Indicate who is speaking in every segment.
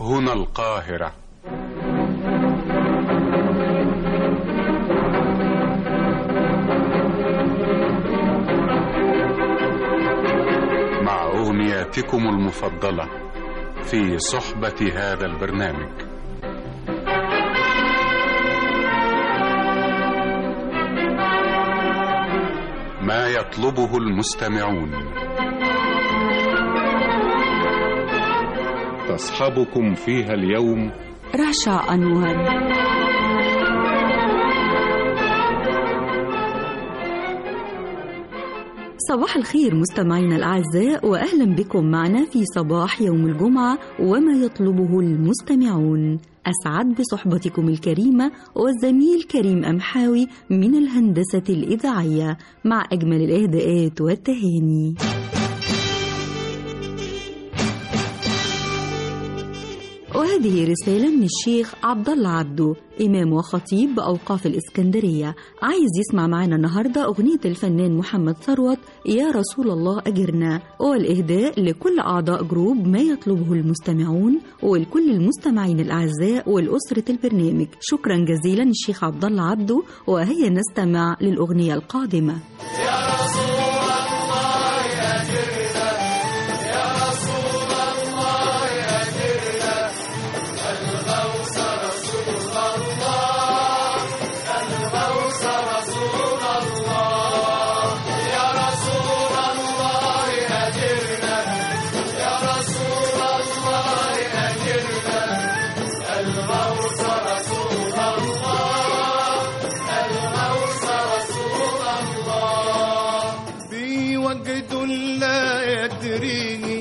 Speaker 1: هنا القاهرة مع أغنياتكم المفضلة في صحبة هذا البرنامج ما يطلبه المستمعون تصحبكم فيها اليوم
Speaker 2: رشا أنور صباح الخير مستمعينا الأعزاء وأهلا بكم معنا في صباح يوم الجمعة وما يطلبه المستمعون أسعد بصحبتكم الكريمة والزميل كريم أمحاوي من الهندسة الإذاعية مع أجمل الإهداءات والتهاني وهذه رسالة من الشيخ عبد الله عبده إمام وخطيب بأوقاف الإسكندرية عايز يسمع معنا النهاردة أغنية الفنان محمد ثروت يا رسول الله أجرنا والإهداء لكل أعضاء جروب ما يطلبه المستمعون ولكل المستمعين الأعزاء والأسرة البرنامج شكرا جزيلا الشيخ عبد الله عبده وهيا نستمع للأغنية القادمة
Speaker 3: يا رسول الله أجرنا يا رسول الله أجرنا الغوث رسول الله الغوث رسول الله يا رسول الله أجرنا يا رسول الله أجرنا الغوث رسول الله الغوث رسول الله
Speaker 4: في وجد لا يدريه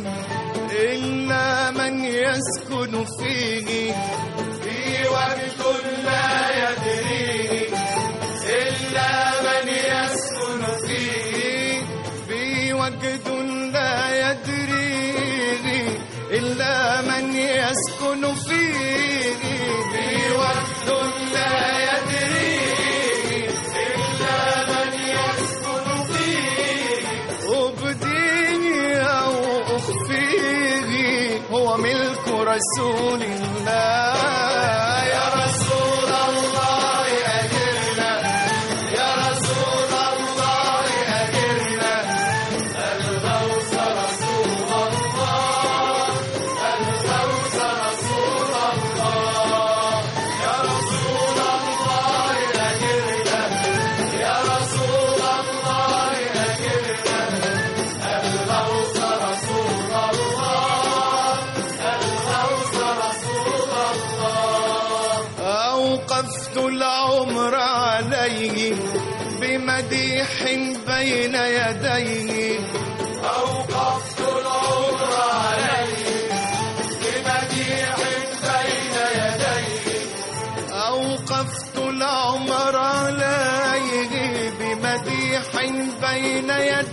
Speaker 4: إلا من يسكن فيه
Speaker 3: في وجد لا يدريه إلا من يسكن فيه
Speaker 4: في وجد لا يدريه إلا من يسكن فيه
Speaker 3: في وجد لا يدريه إلا من يسكن فيه
Speaker 4: أبديه أو أخفيه هو ملك رسول الله
Speaker 3: يا رسول الله أجرنا يا رسول الله أجرنا الغوث رسول الله الغوث رسول الله يا رسول الله أجرنا يا رسول الله أجرنا الغوث رسول الله الغوث رسول الله
Speaker 4: أوقفت العمر عليه بمديح بين يديه
Speaker 3: أوقفت العمر عليه بمديح بين يديه
Speaker 4: أوقفت العمر عليه بمديح بين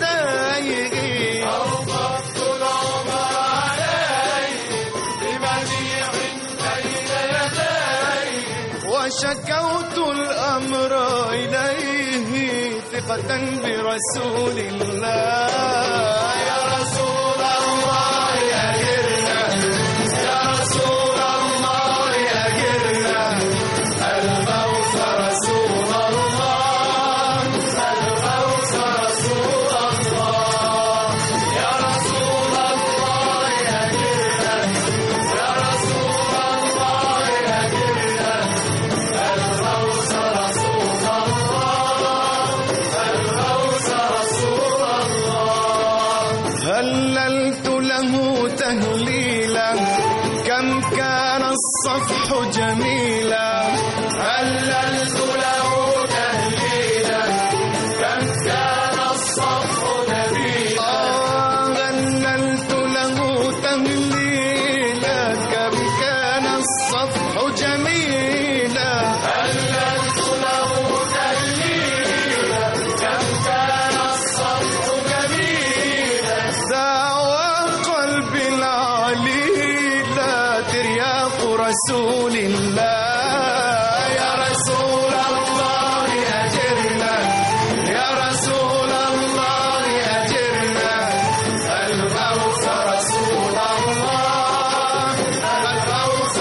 Speaker 4: يديه
Speaker 3: أوقفت العمر عليه بمديح بين يديه
Speaker 4: وشكوت الأمر إليه ثقة برسول الله
Speaker 3: يا رسول الله أجرنا يا رسول الله أجرنا الغوث رسول الله الغوث رسول الله يا رسول الله أجرنا يا رسول الله أجرنا الغوث رسول الله الغوث رسول الله
Speaker 4: هللت له تهليلا كم كان الصفح جميلا
Speaker 3: هللت له تهليلا كم كان الصفح نبيلا
Speaker 4: آه هللت له تهليلا كم كان الصفح جميلا
Speaker 3: هللت له تهليلا كم كان الصفح جميلا
Speaker 4: دعوى قلبي العليلا ترياق رسول الله
Speaker 3: يا رسول الله أجرنا يا رسول الله أجرنا الغوث رسول الله الغوث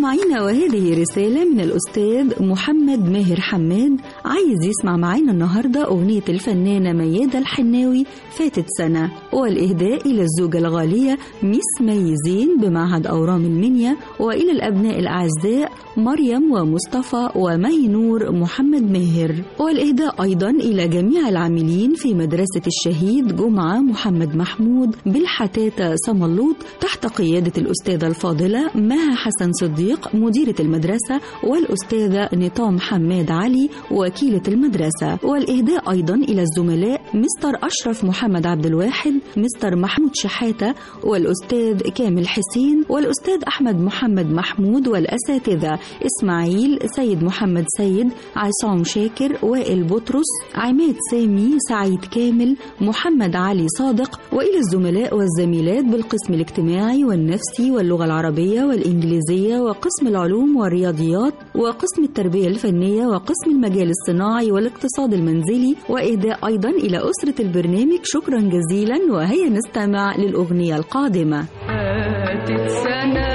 Speaker 2: مستمعينا وهذه رسالة من الأستاذ محمد ماهر حماد عايز يسمع معانا النهاردة أغنية الفنانة ميادة الحناوي فاتت سنة والإهداء إلى الزوجة الغالية ميس مي زين بمعهد أورام المنيا وإلى الأبناء الأعزاء مريم ومصطفى ومي نور محمد ماهر والإهداء أيضا إلى جميع العاملين في مدرسة الشهيد جمعة محمد محمود بالحتاتة سملوط تحت قيادة الأستاذة الفاضلة مها حسن صديق مديرة المدرسة والأستاذة نطام حماد علي وكيلة المدرسة والإهداء أيضا إلى الزملاء مستر أشرف محمد عبد الواحد مستر محمود شحاتة والأستاذ كامل حسين والأستاذ أحمد محمد محمود والأساتذة إسماعيل سيد محمد سيد عصام شاكر وائل بطرس عماد سامي سعيد كامل محمد علي صادق وإلى الزملاء والزميلات بالقسم الاجتماعي والنفسي واللغة العربية والإنجليزية وقسم العلوم والرياضيات وقسم التربية الفنية وقسم المجال الصناعي والاقتصاد المنزلي وإهداء أيضا إلى أسرة البرنامج شكرا جزيلا وهيا نستمع للأغنية القادمة
Speaker 5: فاتت سنة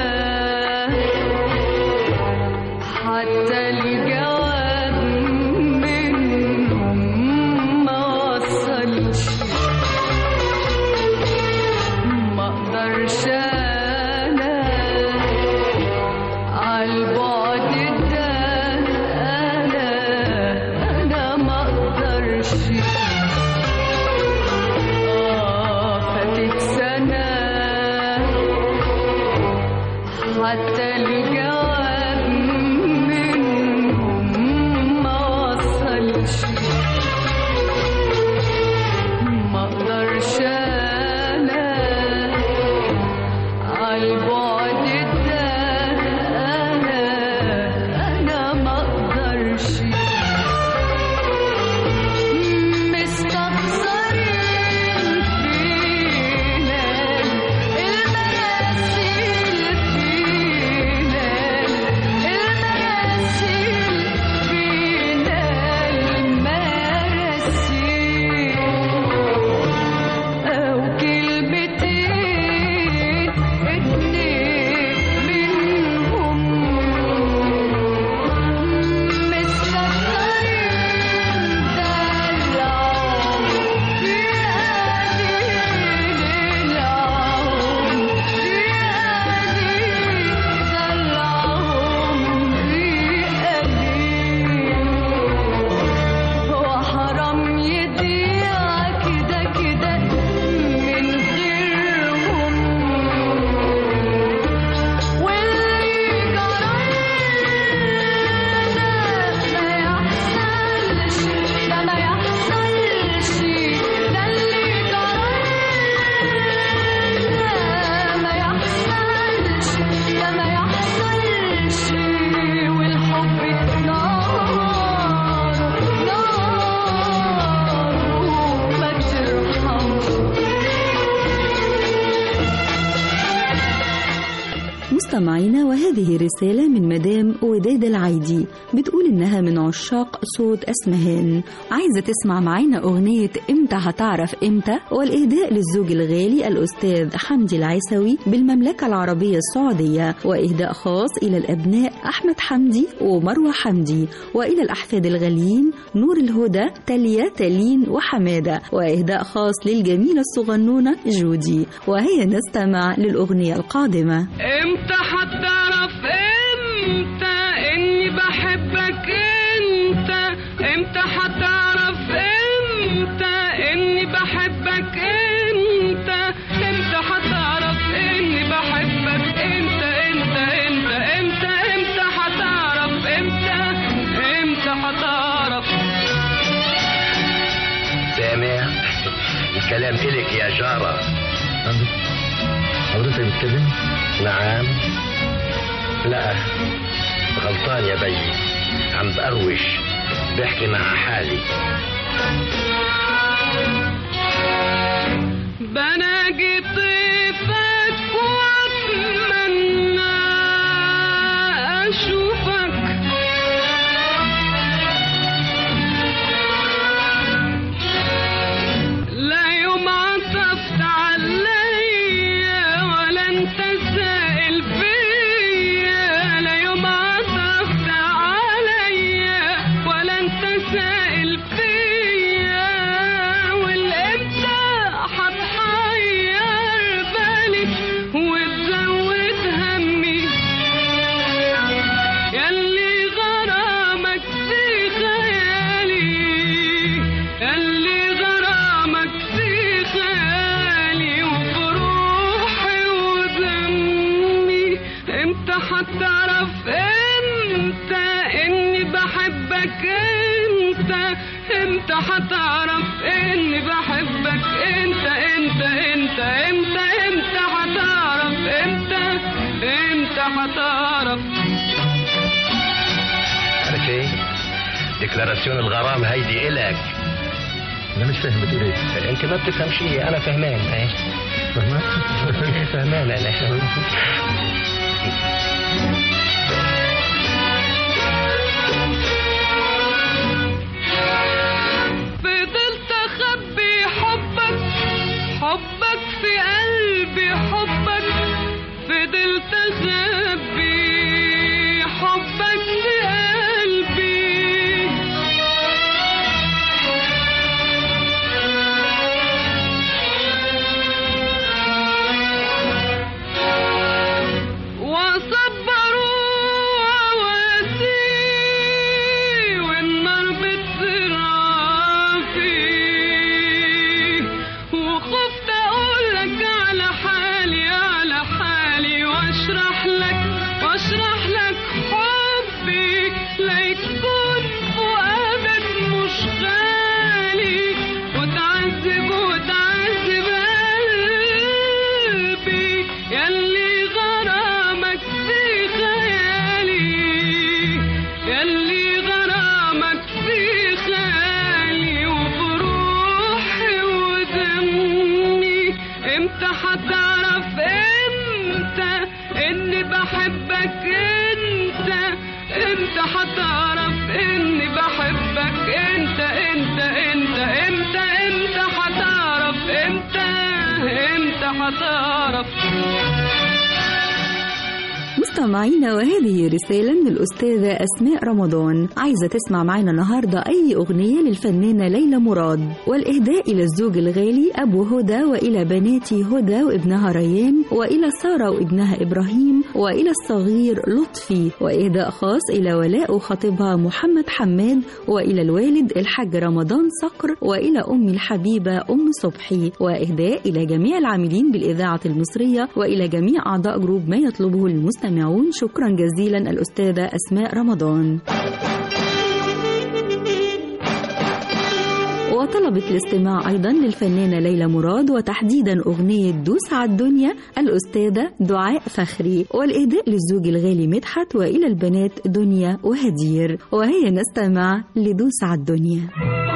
Speaker 5: حتى الجواب منهم ما وصلش ما اقدرش انا عالبعد ده انا انا ما اقدرش آه فاتت سنة حتى الجواب منهم ما وصلش ما اقدرش انا عالبعد ده انا انا ما اقدرش مستخسرين فينا المراسيل فينا المراسيل فينا المراسيل أو كلمتين اتنين منهم مستخسرين دلعهم في قليل العون في قليل دلعهم في قليل وحرام يضيع كده كده من غيرهم واللي جرالنا ما يحصلش ده ما يحصلش ده اللي جرالنا ما يحصلش ده ما يحصلش والحب نار نار ما ترحمش
Speaker 2: مستمعينا وهذه رسالة من مدام وداد العيدي بتقول إنها من عشاق صوت أسمهان عايزة تسمع معانا أغنية إمتى هتعرف إمتى والإهداء للزوج الغالي الأستاذ حمدي العيسوي بالمملكة العربية السعودية وإهداء خاص إلى الأبناء أحمد حمدي ومروة حمدي وإلى الأحفاد الغاليين نور الهدى تاليا تالين وحمادة وإهداء خاص للجميلة الصغنونة جودي وهيا نستمع للأغنية القادمة
Speaker 5: امتى هتعرف امتى اني بحبك انت امتى هتعرف امتى اني بحبك انت امتى هتعرف اني بحبك انت انت انت امتى امتى هتعرف امتى امتى هتعرف
Speaker 6: سامع الكلام إلك يا جارة
Speaker 7: حضرتك بتتكلم؟
Speaker 6: نعم لا غلطان يا بي عم بقروش بحكي مع حالي
Speaker 5: بناجي طيفك واتمنى اشوفك لا يوم عطفت عليا ولا انت سائل فيا لا هتعرف امتى اني بحبك انت امتى هتعرف اني بحبك انت انت انت امتى امتى هتعرف امتى امتى هتعرف
Speaker 6: عارف ايه؟ ديكلاراسيون الغرام هيدي إلك
Speaker 7: انا مش فاهم بتقول ايه
Speaker 6: انت ما بتفهم شيء انا فهمان ايه
Speaker 7: فاهمة؟
Speaker 6: فهمان انا
Speaker 5: فضلت اخبي حبك حبك في قلبي حبك فضلت اخبي حبك في قلبي وصبروا وواسي والنار بتزرع فيه وخفت اقولك على حالي على حالي واشرح لك واشرح لك حبي ليكون فؤادك مش غالي وتعذب وتعذب قلبي يلي غرامك في خيالي يلي غرامك في خيالي وبروحي ودمي امتى هتعرف امتى اني بحبك انت امتى هتعرف اني بحبك انت انت انت امتى امتى هتعرف امتى امتى هتعرف
Speaker 2: مستمعينا وهذه رسالة من الأستاذة أسماء رمضان عايزة تسمع معنا النهاردة أي أغنية للفنانة ليلى مراد والإهداء إلى الزوج الغالي أبو هدى وإلى بناتي هدى وابنها ريان وإلى سارة وابنها إبراهيم وإلى الصغير لطفي وإهداء خاص إلى ولاء وخطيبها محمد حماد وإلى الوالد الحاج رمضان صقر وإلى أم الحبيبة أم صبحي وإهداء إلى جميع العاملين بالإذاعة المصرية وإلى جميع أعضاء جروب ما يطلبه المستمعون شكرا جزيلا الأستاذة أسماء رمضان وطلبت الاستماع أيضا للفنانة ليلى مراد وتحديدا أغنية دوس على الدنيا الأستاذة دعاء فخري والإهداء للزوج الغالي مدحت وإلى البنات دنيا وهدير وهي نستمع لدوس على الدنيا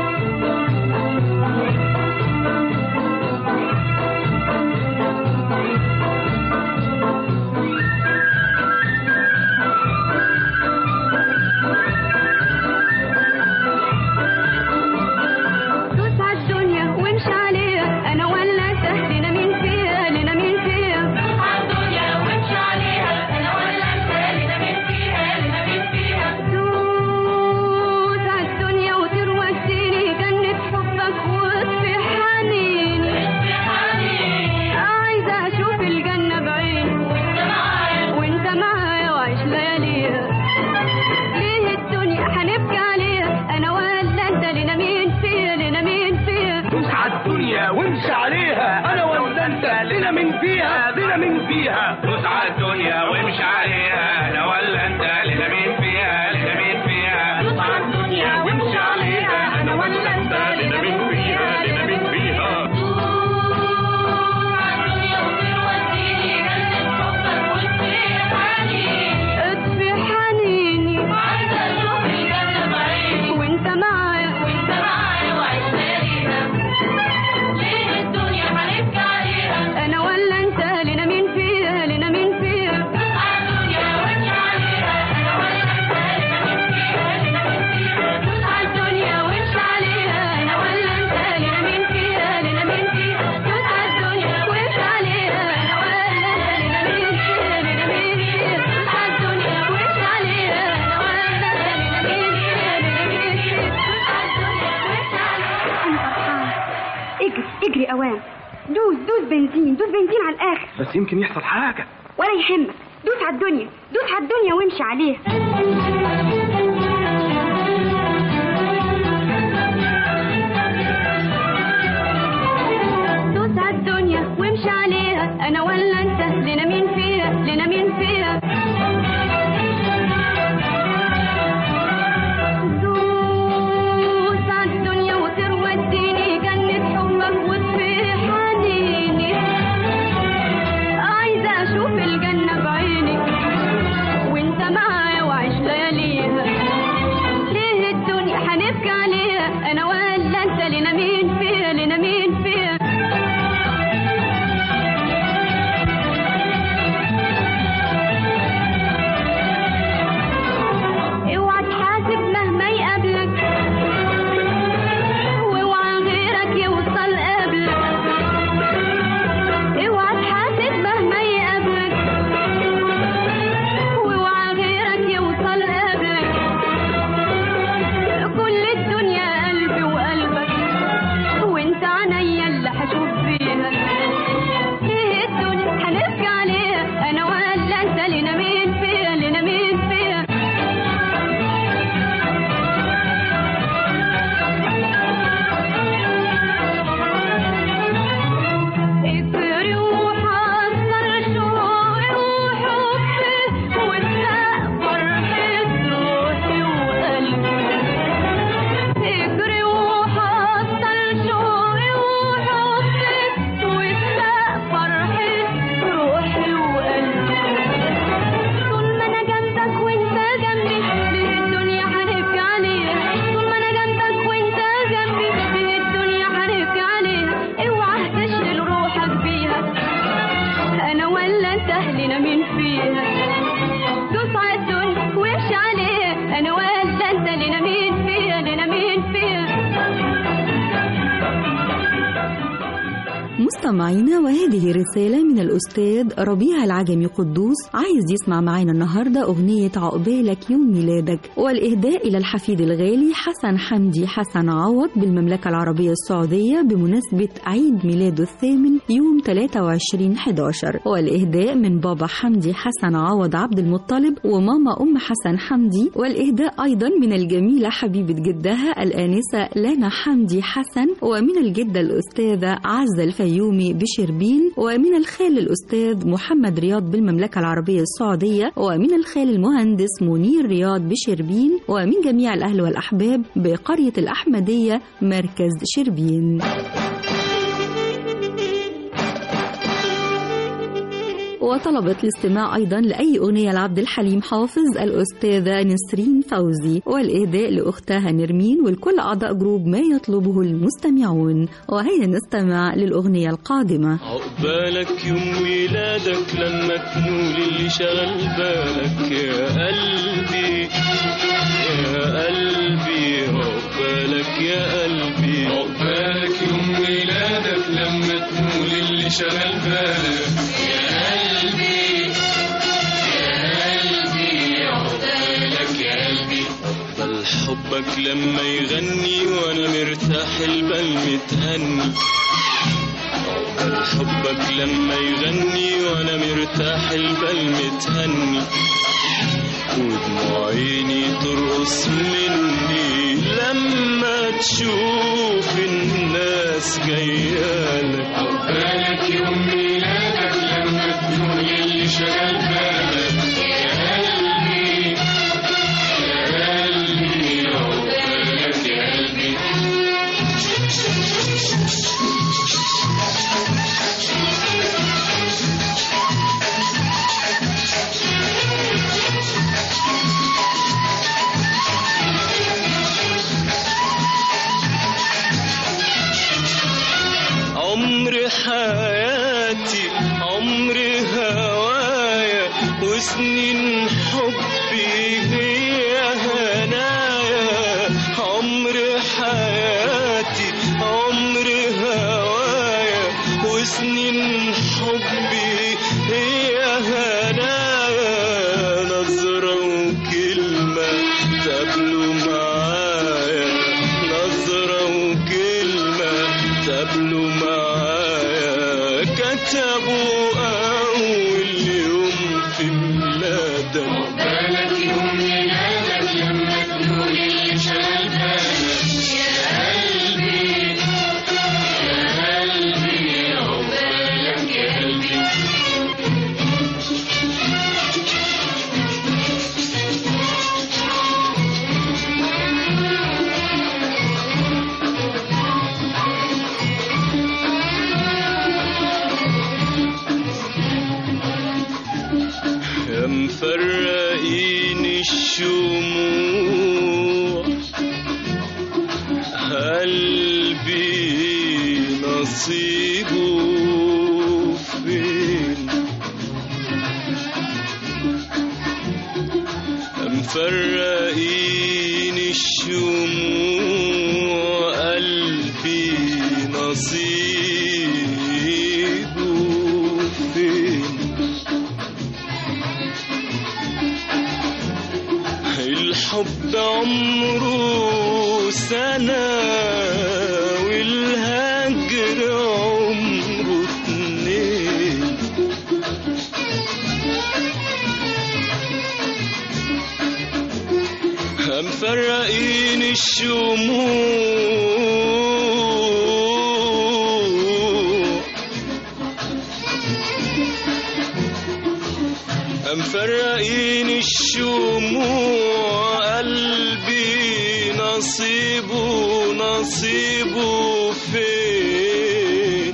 Speaker 8: دوس عالدنيا وامشي عليها انا ولا انت لنا مين فيها لنا مين فيها دوس عالدنيا وامشي عليها انا ولا انت لنا مين فيها لنا مين فيها دوس عالدنيا وطير وديني جنة حبك واطفي حنيني اطفي حنيني عايزة اشوف الجنة بعيني وانت معايا وانت معايا واعيش لياليها ليه الدنيا هنبكي عليها انا ولا انت لنا مين فيها لنا مين فيها
Speaker 3: دوس عالدنيا وامشي عليها انا ولا انت لنا من فيها لنا من فيها دوس عالدنيا وامشي عليها انا ولا انت لنا من فيها لنا من فيها دوس عالدنيا وامشي عليها انا ولا انت لنا من فيها لنا من فيها
Speaker 8: اطفي حنيني عايزة اشوف الجنة بعيني وانت معايا وانت معايا وعيش لياليها ليه الدنيا هنبكي عليها انا ولا انت لنا مين فيها لنا مين فيها الدنيا وامشي عليها انا ولا انت لنا مين فيها لنا مين فيها دوس عالدنيا وامشي عليها انا ولا انت لنا مين فيها لنا مين فيها دوس عالدنيا وامشي عليها انا ولا انت لنا مين فيها لنا مين فيها دوس عالدنيا وامشي عليها انا ولا انت لنا مين فيها لنا مين فيها دوس عالدنيا وامشي عليها انا فرحانه اجري اجري اوام دوس دوس بنزين دوس بنزين على الاخر
Speaker 3: بس يمكن يحصل حاجه
Speaker 8: ولا يهمك دوس على الدنيا دوس على الدنيا وامشي عليها دوس على الدنيا وامشي عليها انا ولا انت لنا مين فيها لنا مين فيها لنا مين فيها دوس على الدنيا وامشي عليها انا ولا انت لنا مين فيها لنا مين فيها
Speaker 2: مستمعينا وهذه رسالة من الأستاذ ربيع العجمي قدوس عايز يسمع معانا النهاردة أغنية عقبالك يوم ميلادك والإهداء إلى الحفيد الغالي حسن حمدي حسن عوض بالمملكة العربية السعودية بمناسبة عيد ميلاده الثامن يوم 23 11 والإهداء من بابا حمدي حسن عوض عبد المطلب وماما أم حسن حمدي والإهداء أيضا من الجميلة حبيبة جدها الآنسة لنا حمدي حسن ومن الجدة الأستاذة عزة الفيومي بشربين ومن الخال الأستاذ محمد رياض بالمملكة العربية السعودية ومن الخال المهندس منير رياض بشربين ومن جميع الأهل والأحباب بقرية الأحمدية مركز شربين وطلبت الاستماع أيضا لأي أغنية لعبد الحليم حافظ الأستاذة نسرين فوزي والإهداء لأختها نرمين ولكل أعضاء جروب ما يطلبه المستمعون وهيا نستمع للأغنية القادمة
Speaker 9: عقبالك يوم ميلادك لما تنول اللي شغل بالك يا قلبي يا قلبي عقبالك يا قلبي عقبالك يوم ميلادك لما تنول اللي شغل بالك يا قلبي يا قلبي عقبالك يا قلبي عقبال حبك لما يغني وانا مرتاح البال متهني عقبال حبك لما يغني وانا مرتاح البال متهني ودموع عيني ترقص مني لما تشوف الناس جايالك عقبالك يوم ميلادك لما تقول اللي شغال بالك يا قلبي يا قلبي عقبالك يا قلبي عمر حياتي عمر هوايا وسنين حبي هي هنايا عمر حياتي عمر هوايا وسنين حبي هي هنايا نظرة وكلمة تقابلوا معايا نظرة وكلمة تقابلوا معايا كتبوا أول يوم في ميلادك عقبالك يوم ميلادك لما تقول اللي شغال بالك يا قلبي يا قلبي عقبالك يا قلبي يا مفرقين الشموع قلبي نصيبه فين يا مفرقين الشموع قلبي نصيبه فين الحب عمره سنة والهجر عمره اتنين مفرقين الشموع مفرقين الشموع قلبي نصيبه نصيبه فين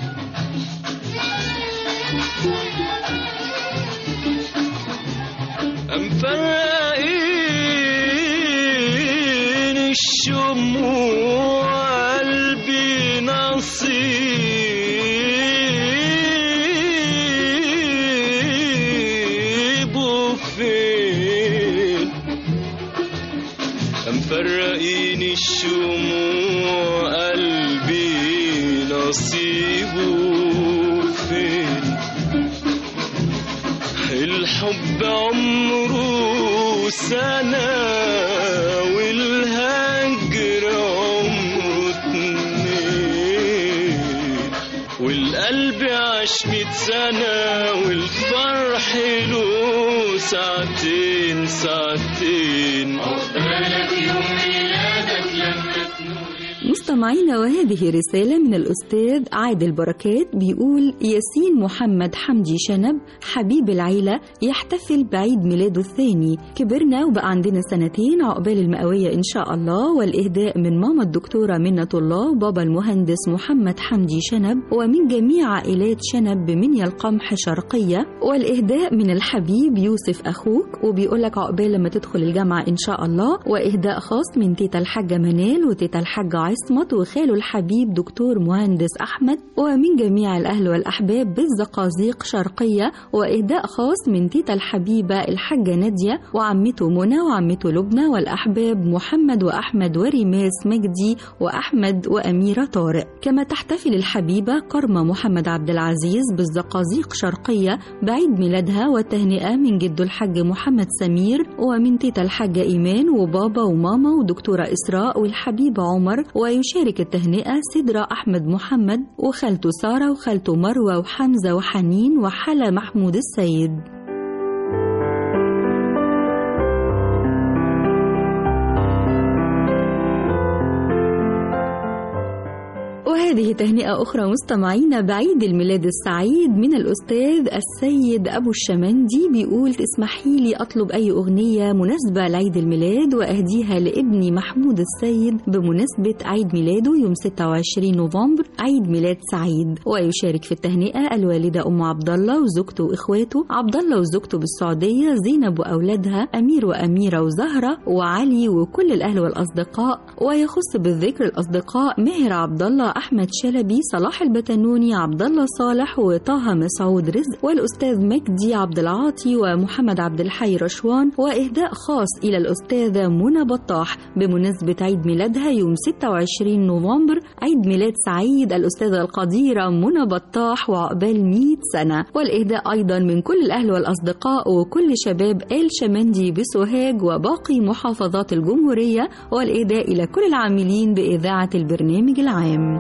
Speaker 9: مفرقين الشموع قلبي الشموع قلبي نصيبه فين الحب عمره سنة والهجر عمره اتنين والقلب عاش ميت سنة والفرح له ساعتين ساعتين عقبالك يوم ميلادك لما
Speaker 2: مستمعينا وهذه رسالة من الأستاذ عادل بركات بيقول ياسين محمد حمدي شنب حبيب العيلة يحتفل بعيد ميلاده الثاني كبرنا وبقى عندنا سنتين عقبال المئوية إن شاء الله والإهداء من ماما الدكتورة منة الله وبابا المهندس محمد حمدي شنب ومن جميع عائلات شنب بمنيا القمح شرقية والإهداء من الحبيب يوسف أخوك وبيقولك عقبال لما تدخل الجامعة إن شاء الله وإهداء خاص من تيتا الحاجة منال وتيتا الحاجة عصمت وخاله الحبيب دكتور مهندس أحمد ومن جميع الأهل والأحباب بالزقازيق شرقية وإهداء خاص من تيتا الحبيبة الحاجة نادية وعمته منى وعمته لبنى والأحباب محمد وأحمد وريماس مجدي وأحمد وأميرة طارق كما تحتفل الحبيبة كرمة محمد عبد العزيز بالزقازيق شرقية بعيد ميلادها والتهنئة من جده الحاج محمد سمير ومن تيتا الحاجة إيمان وبابا وماما ودكتورة إسراء والحبيب عمر ويشارك التهنئة سدرة أحمد محمد وخالته سارة وخالته مروة وحمزة وحنين وحلا محمود السيد وهذه تهنئة أخرى مستمعينا بعيد الميلاد السعيد من الأستاذ السيد أبو الشمندي بيقول تسمحي لي أطلب أي أغنية مناسبة لعيد الميلاد وأهديها لابني محمود السيد بمناسبة عيد ميلاده يوم 26 نوفمبر عيد ميلاد سعيد ويشارك في التهنئة الوالدة أم عبد الله وزوجته وإخواته عبد الله وزوجته بالسعودية زينب وأولادها أمير وأميرة وزهرة وعلي وكل الأهل والأصدقاء ويخص بالذكر الأصدقاء ماهر عبد الله أحمد شلبي صلاح البتنوني عبد الله صالح وطه مسعود رزق والأستاذ مجدي عبد العاطي ومحمد عبد الحي رشوان وإهداء خاص إلى الأستاذة منى بطاح بمناسبة عيد ميلادها يوم 26 نوفمبر عيد ميلاد سعيد الأستاذة القديرة منى بطاح وعقبال 100 سنة والإهداء أيضا من كل الأهل والأصدقاء وكل شباب آل شمندي بسوهاج وباقي محافظات الجمهورية والإهداء إلى كل العاملين بإذاعة البرنامج العام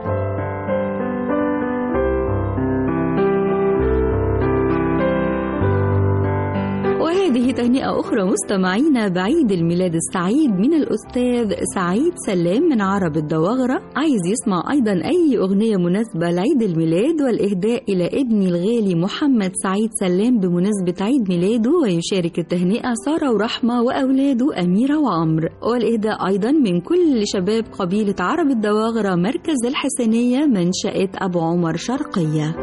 Speaker 2: وهذه تهنئة أخرى مستمعينا بعيد الميلاد السعيد من الأستاذ سعيد سلام من عرب الدواغرة عايز يسمع أيضا أي أغنية مناسبة لعيد الميلاد والإهداء إلى ابني الغالي محمد سعيد سلام بمناسبة عيد ميلاده ويشارك التهنئة سارة ورحمة وأولاده أميرة وعمر والإهداء أيضا من كل شباب قبيلة عرب الدواغرة مركز الحسنية منشأة أبو عمر شرقية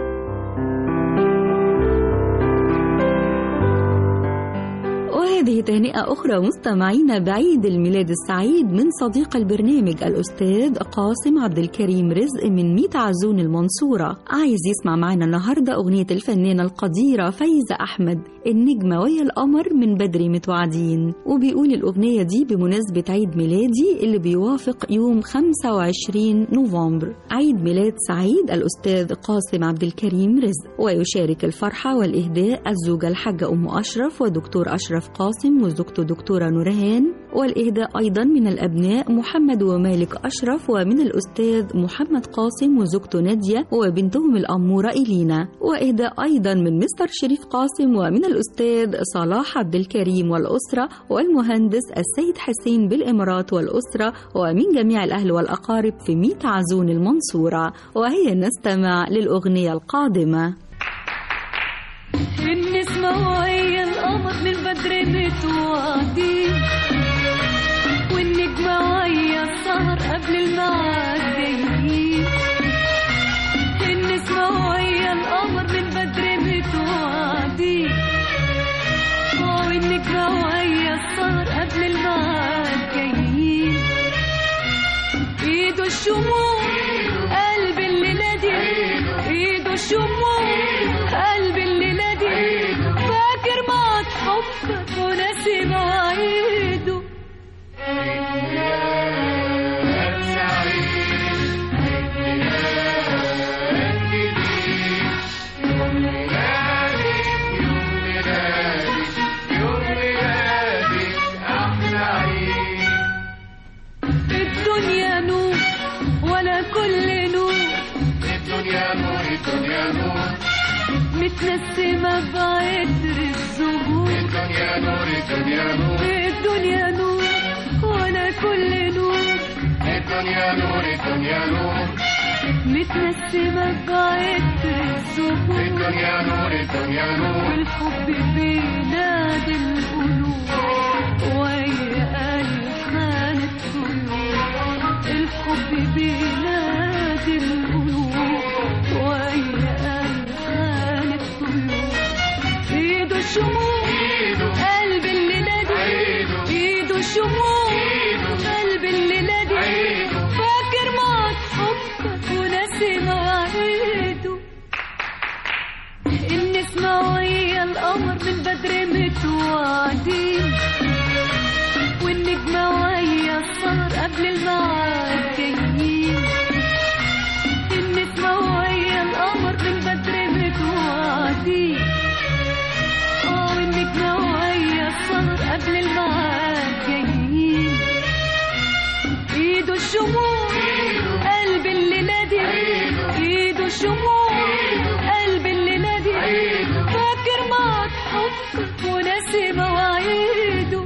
Speaker 2: وهذه تهنئة أخرى مستمعينا بعيد الميلاد السعيد من صديق البرنامج الأستاذ قاسم عبد الكريم رزق من ميت عزون المنصورة عايز يسمع معنا النهاردة أغنية الفنانة القديرة فايزة أحمد النجمة ويا القمر من بدري متوعدين وبيقول الأغنية دي بمناسبة عيد ميلادي اللي بيوافق يوم 25 نوفمبر عيد ميلاد سعيد الأستاذ قاسم عبد الكريم رزق ويشارك الفرحة والإهداء الزوجة الحاجة أم أشرف ودكتور أشرف قاسم وزوجته دكتورة نورهان والإهداء أيضا من الأبناء محمد ومالك أشرف ومن الأستاذ محمد قاسم وزوجته نادية وبنتهم الأمورة إلينا وإهداء أيضا من مستر شريف قاسم ومن الأستاذ صلاح عبد الكريم والأسرة والمهندس السيد حسين بالإمارات والأسرة ومن جميع الأهل والأقارب في ميت عزون المنصورة وهي نستمع للأغنية القادمة
Speaker 8: النسمة وهي القمر من بدري متوعدين والنجمة وهي السهر قبل الميعاد جايين النسمة وهي القمر من بدري متوعدين والنجمة وهي السهر قبل الميعاد جايين ايده الشموع قلب الليلة دي ايده الشموع قلب الليلة دي فاكر ما حبك وناسي مواعيده
Speaker 4: الدنيا نور
Speaker 8: الدنيا نور وانا كل نور
Speaker 4: الدنيا نور الدنيا نور
Speaker 8: متنسمة بعد الزهور
Speaker 4: الدنيا نور الدنيا نور
Speaker 8: والحب بينادي القلوب ويا ألحان الطيور الحب بينادي القلوب ويا ألحان الطيور ايده الشموع قلب اللي نادي ايده الشموع قلب اللي نادي فاكر موت حبك وناسي مواعيده النسمة ويا القمر من بدري متوعدين والنجمة ويا السهر قبل الميعاد جايين النسمة ويا القمر من بدري متوعدين اه والنجمة ويا السهر قبل الميعاد جايين ايده الشموع قلب اللي نادي ايده الشموع قلب اللي نادي فاكر موت حبك وناسي مواعيده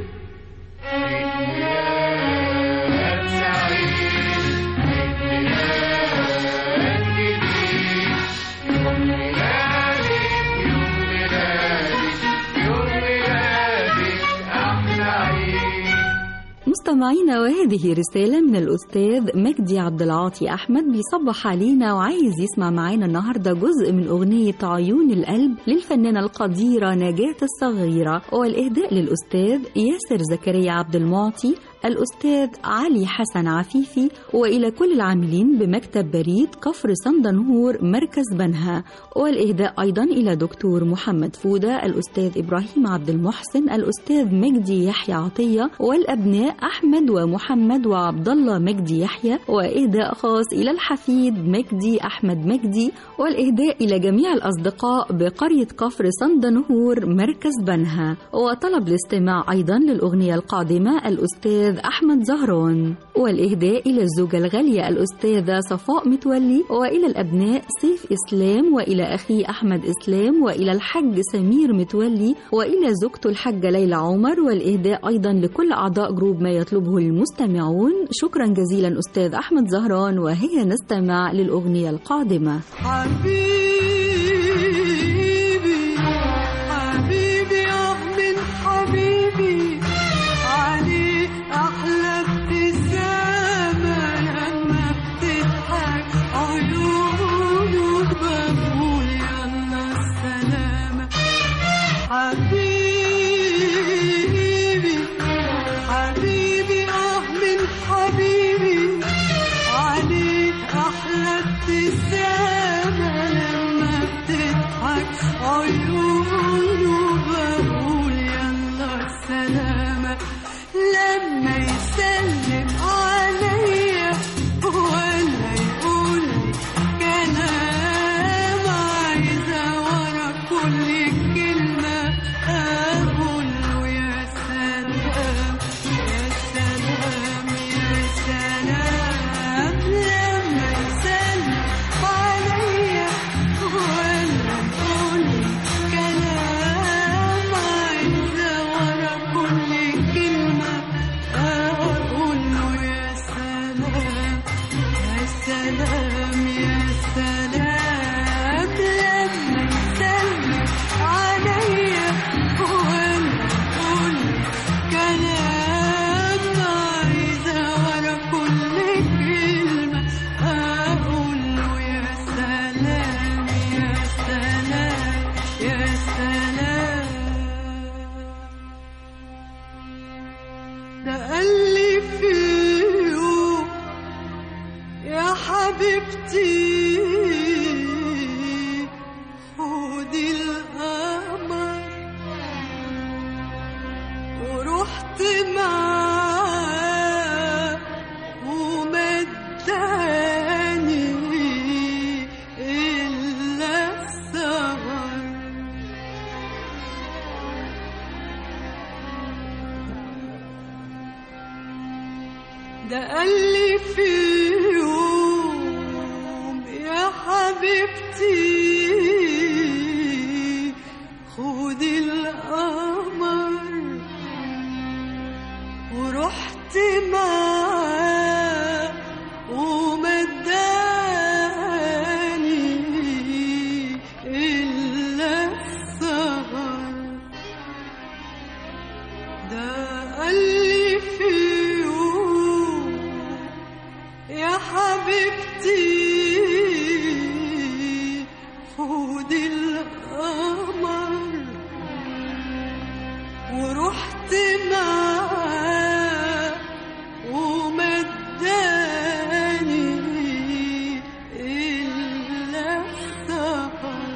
Speaker 2: مستمعينا وهذه رسالة من الأستاذ مجدي عبد العاطي أحمد بيصبح علينا وعايز يسمع معانا النهاردة جزء من أغنية عيون القلب للفنانة القديرة نجاة الصغيرة والإهداء للأستاذ ياسر زكريا عبد المعطي الأستاذ علي حسن عفيفي وإلى كل العاملين بمكتب بريد كفر صندنهور مركز بنها والإهداء أيضا إلى دكتور محمد فودة الأستاذ إبراهيم عبد المحسن الأستاذ مجدي يحيى عطية والأبناء أحمد ومحمد وعبد الله مجدي يحيى وإهداء خاص إلى الحفيد مجدي أحمد مجدي والإهداء إلى جميع الأصدقاء بقرية كفر صندنهور مركز بنها وطلب الاستماع أيضا للأغنية القادمة الأستاذ أحمد زهران والإهداء إلى الزوجة الغالية الأستاذة صفاء متولي وإلى الأبناء سيف إسلام وإلى أخي أحمد إسلام وإلى الحج سمير متولي وإلى زوجته الحاجة ليلى عمر والإهداء أيضا لكل أعضاء جروب ما يطلبه المستمعون شكرا جزيلا أستاذ أحمد زهران وهي نستمع للأغنية القادمة
Speaker 8: حبيبي حبيبي يا من حبيبي عليك أحلى ابتسامة لما بتضحك عيونك بقول يلا السلامة حبيبي حبيبي آه من حبيبي عليك أحلى ابتسامة لما بتضحك عيونه بقول يلا السلامة لما يسلم عليا ولا يقول لي كلام عايزة ورا كل كلمة أقول له يا سلام يا سلام يا سلام لما يسلم عليا ولا يقول لي كلام عايزة ورا كل كلمة أقول له يا سلام يا سلام يا سلام لما يسلم عليا ولا يقول لي كلام عايزة ورا كل كلمة أقول له يا سلام يا سلام يا سلام ده قال لي في يوم يا حبيبتي خدي القمر ورحت معاه ومداني إلا السهر ده قال لي في يوم يا حبيبتي خدي القمر
Speaker 10: ورحت معاه ومداني إلا السهر ده قال لي في يوم يا حبيبتي خد القمر ورحت معاه ومداني إلا السهر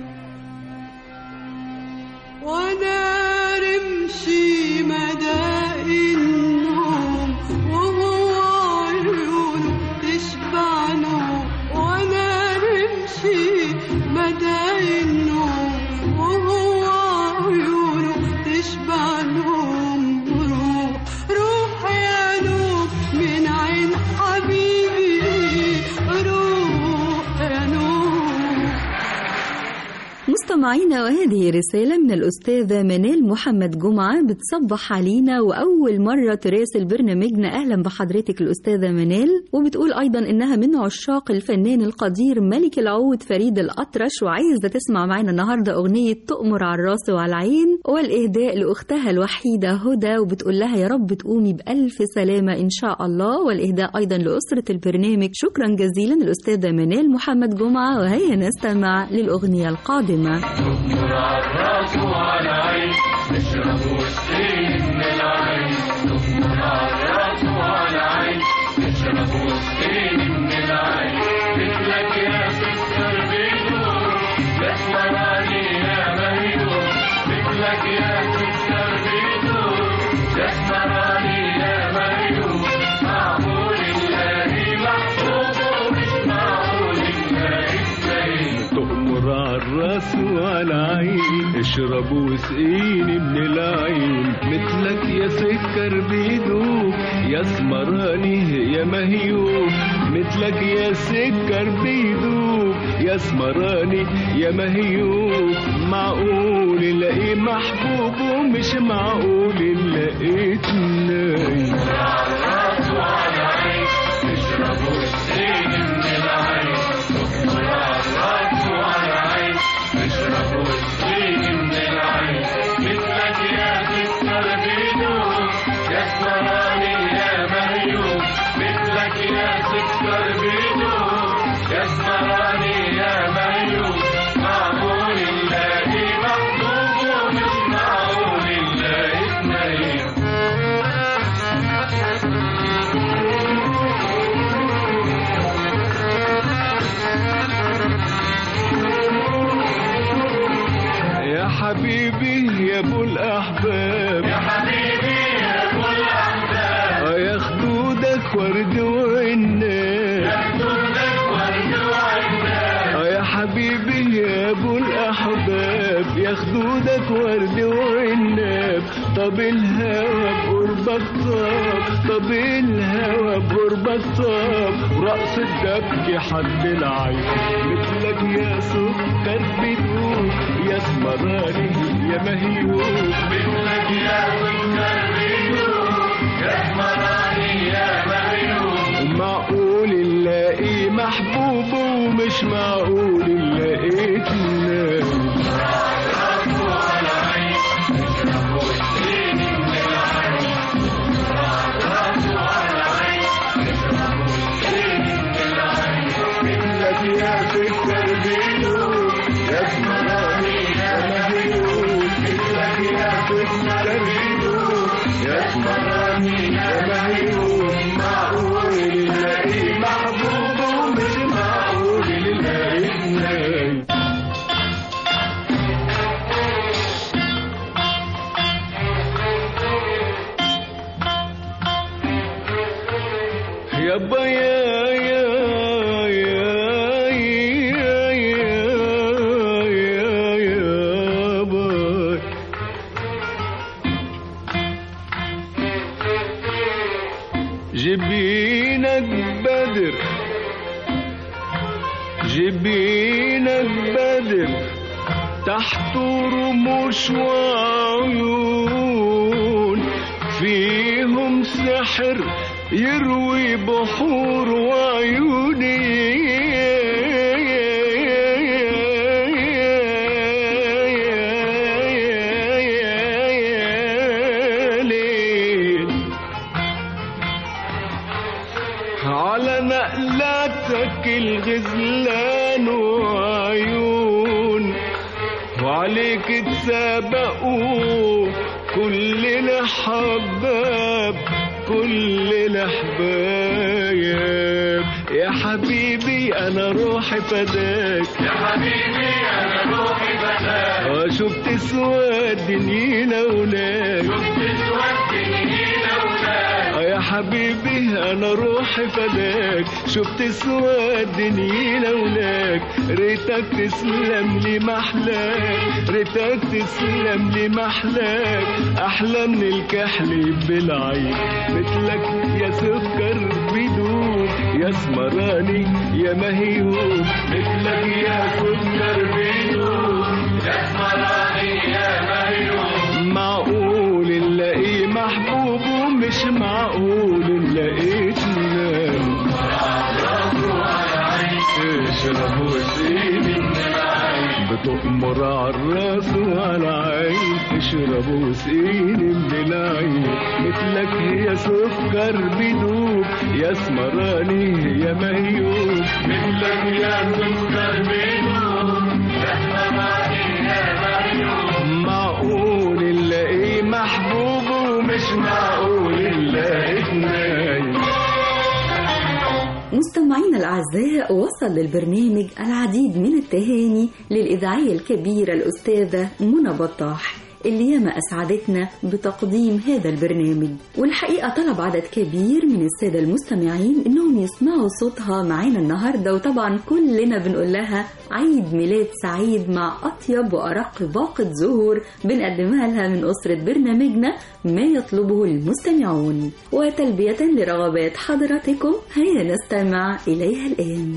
Speaker 10: وانا رمشي مدى النوم وهو عيونه تشبع نوم وانا رمشي مدى النوم وهو عيونه تشبع نوم روح روح يا نوم من عين حبيبي روح يا نوم
Speaker 2: مستمعينا وهذه رسالة من الأستاذة منال محمد جمعة بتصبح علينا وأول مرة تراسل برنامجنا أهلا بحضرتك الأستاذة منال وبتقول أيضا إنها من عشاق الفنان القدير ملك العود فريد الأطرش وعايزة تسمع معنا النهاردة أغنية تؤمر على الراس وعلى العين والإهداء لأختها الوحيدة هدى وبتقول لها يا رب تقومي بألف سلامة إن شاء الله والإهداء أيضا لأسرة البرنامج شكرا جزيلا الأستاذة منال محمد جمعة وهيا نستمع للأغنية القادمة
Speaker 3: نور على الراس وعلى العين نشرب وسطين من العين نور على الراس وعلى العين نشرب وسطين من العين مثلك يا سكر بيدور يا اسمراني يا مهيور مثلك يا سكر بيدور يا اسمراني يا مهيور معقول الله محبوب ومش معقول الله السيد
Speaker 9: تؤمر على الراس وعلى العين اشرب وسقيني من العين مثلك يا سكر بيدوب يا اسمراني يا مهيوب مثلك يا سكر بيدوب يا اسمراني يا مهيوب معقول الاقي محبوب ومش معقول لقيت نايم يا حبيبي يا ابو الاحباب يا حبيبي يا ابو الاحباب يا خدودك ورد وعناب يا خدودك ورد وعناب يا حبيبي يا ابو الاحباب يا خدودك ورد وعناب طب الهوى بقربك طاب طب الهوى بقربك طاب ورقص الدبك حد العين مثلك يا سكر بدوب يا اسمراني يا مهيوب مثلك يا سكر بدوب يا اسمراني يا مهيوب معقول نلاقي محبوب ومش معقول نلاقيك نايم مثلك يا سكر بدوب يا اسمراني يا مهيوب مثلك يا سكر بدوب يا اسمراني يا مهيوب معقول نلاقي محبوب ومش معقول نلاقي نايم يابا يا يا يا يا يا يا يابا جبينك بدر جبينك بدر تحت رموش وعيون فيهم ساحر يروي بحور وعيوني ليل على نقلاتك الغزلان وعيون وعليك تسابقوا كلنا حباب كلنا حبايب يا حبيبي انا روحي فداك
Speaker 3: يا حبيبي انا روحي بداك
Speaker 9: وشفت سواد نينا وناك
Speaker 3: شفت سواد نينا ولاك
Speaker 9: يا حبيبي انا روحي فداك شفت سواد نينا وناك ريتك تسلم لي محلاك ريتك تسلم لي محلاك احلى من الكحل بالعين مثلك يا سكر بدون يا سمراني يا مهيوب مثلك يا سكر بدون
Speaker 3: يا اسمراني يا مريوم
Speaker 9: معقول نلاقي محبوب ومش معقول نلاقي اتنين اشرب وسيبي بتؤمر على الراس وعلى العين اشرب وسقيني من العين مثلك هي سكر بدوب يا اسمراني يا مهيوب
Speaker 3: مثلك يا سكر بدون يا اسمراني يا مريوم
Speaker 9: معقول نلاقي محبوب ومش معقول نلاقي اتنين
Speaker 2: مستمعينا الأعزاء وصل للبرنامج العديد من التهاني للإذاعية الكبيرة الأستاذة منى بطاح اللي ياما أسعدتنا بتقديم هذا البرنامج والحقيقة طلب عدد كبير من السادة المستمعين إنهم يسمعوا صوتها معانا النهاردة وطبعا كلنا بنقول لها عيد ميلاد سعيد مع أطيب وأرق باقة زهور بنقدمها لها من أسرة برنامجنا ما يطلبه المستمعون وتلبية لرغبات حضراتكم هيا نستمع إليها الآن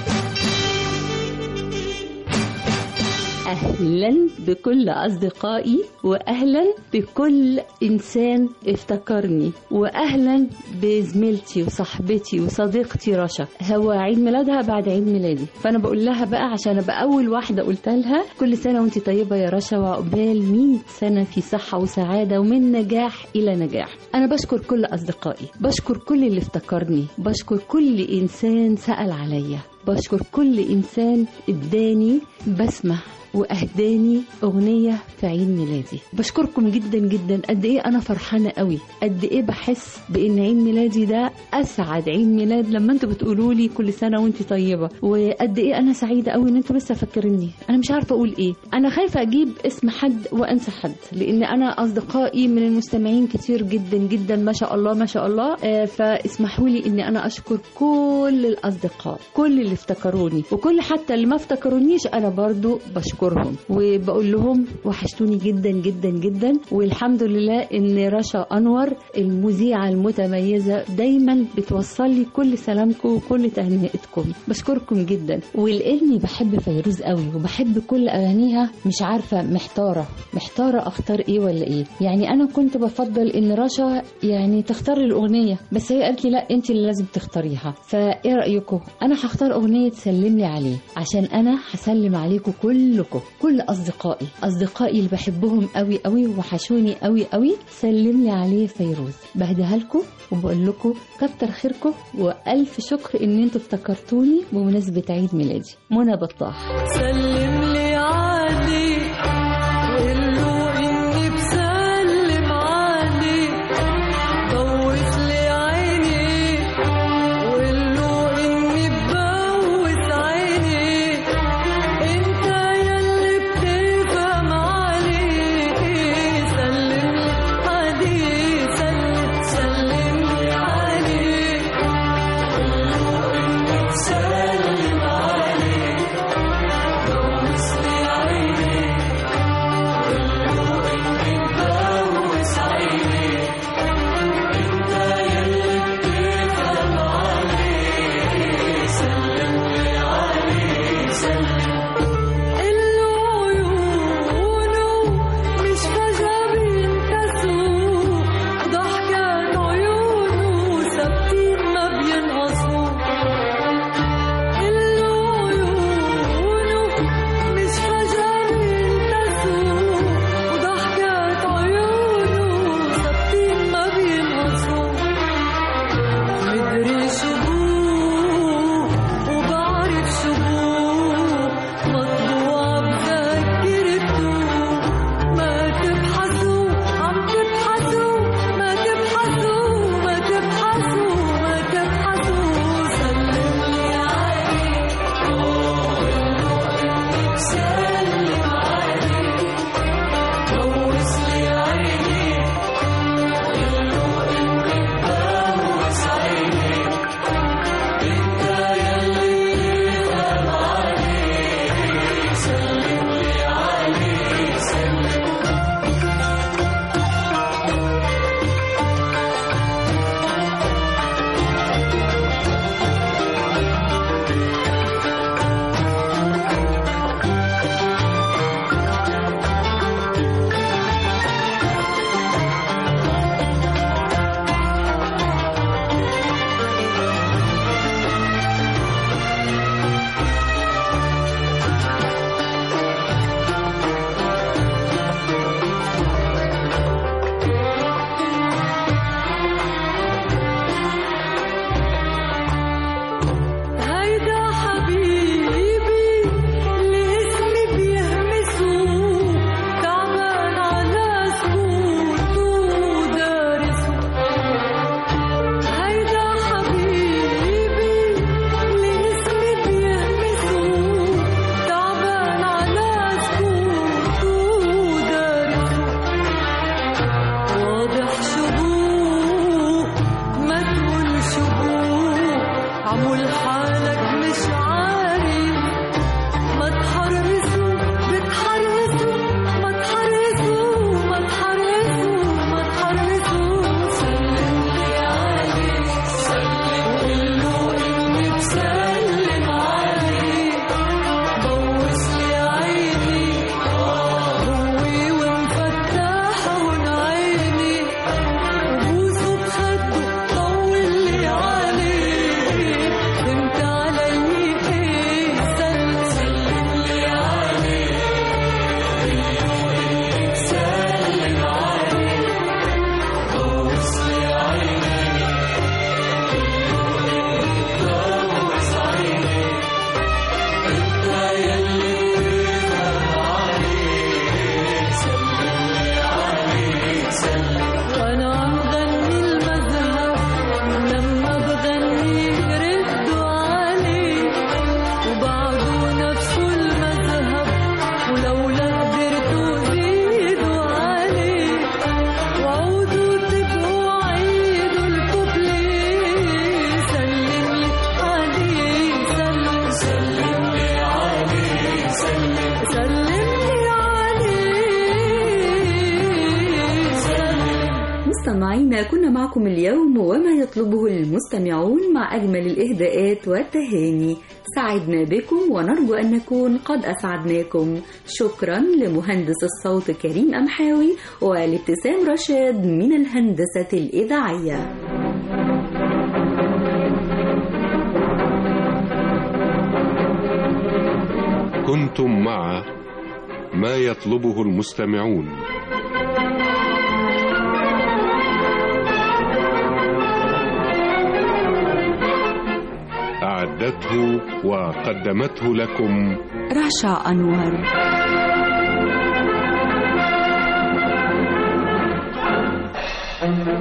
Speaker 11: أهلا بكل أصدقائي وأهلا بكل إنسان افتكرني وأهلا بزميلتي وصاحبتي وصديقتي رشا هو عيد ميلادها بعد عيد ميلادي فأنا بقول لها بقى عشان أبقى أول واحدة قلت لها كل سنة وأنت طيبة يا رشا وعقبال 100 سنة في صحة وسعادة ومن نجاح إلى نجاح أنا بشكر كل أصدقائي بشكر كل اللي افتكرني بشكر كل إنسان سأل عليا بشكر كل إنسان اداني بسمة واهداني اغنيه في عيد ميلادي بشكركم جدا جدا قد ايه انا فرحانه قوي قد ايه بحس بان عيد ميلادي ده اسعد عيد ميلاد لما انتوا بتقولوا لي كل سنه وانت طيبه وقد ايه انا سعيده قوي ان انتوا لسه فاكريني انا مش عارفه اقول ايه انا خايفه اجيب اسم حد وانسى حد لان انا اصدقائي من المستمعين كتير جدا جدا ما شاء الله ما شاء الله آه، فاسمحوا لي ان انا اشكر كل الاصدقاء كل اللي افتكروني وكل حتى اللي ما افتكرونيش انا برضو بشكرهم وبقول لهم وحشتوني جدا جدا جدا والحمد لله ان رشا انور المذيعه المتميزه دايما بتوصل لي كل سلامكم وكل تهنئتكم بشكركم جدا ولاني بحب فيروز قوي وبحب كل اغانيها مش عارفه محتاره محتاره اختار ايه ولا ايه يعني انا كنت بفضل ان رشا يعني تختار لي الاغنيه بس هي قالت لي لا انت اللي لازم تختاريها فايه رايكم انا هختار اغنيه تسلم لي عليه عشان انا هسلم عليكم كلكم كل اصدقائي اصدقائي اللي بحبهم قوي قوي وحشوني قوي قوي سلم لي عليه فيروز بهديها لكم وبقول لكم كتر خيركم والف شكر ان انتوا افتكرتوني بمناسبه عيد ميلادي منى بطاح
Speaker 8: سلم لي عليه وقول له اني بسلم عليه بوس لي عيني وقول له اني ببوس عيني انت يلي بتفهم عليه سلم لي عليه سلم سلم لي عليه قول له اني بسلم عليه بوس
Speaker 2: معكم اليوم وما يطلبه المستمعون مع أجمل الإهداءات والتهاني سعدنا بكم ونرجو أن نكون قد أسعدناكم شكرا لمهندس الصوت كريم أمحاوي ولابتسام رشاد من الهندسة الإذاعية
Speaker 1: كنتم مع ما يطلبه المستمعون أعدته وقدمته لكم
Speaker 2: رشا أنور
Speaker 8: thank you